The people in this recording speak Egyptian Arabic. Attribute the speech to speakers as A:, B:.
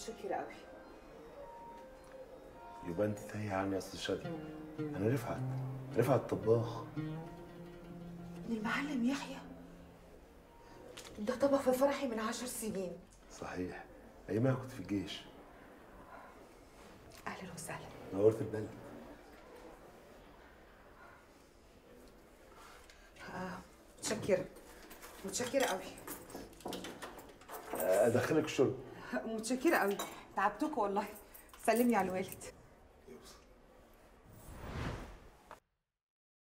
A: متشكره قوي
B: يبقى انت تايه عني يا استاذ شادي انا رفعت رفعت الطباخ
A: من المعلم يحيى ده طبخ في فرحي من عشر سنين
B: صحيح ايامها كنت في الجيش
A: اهلا وسهلا
B: نورت البلد
A: آه متشكره متشكره قوي
B: ادخلك الشرب
A: متشكره قوي تعبتكم والله سلمي على الوالد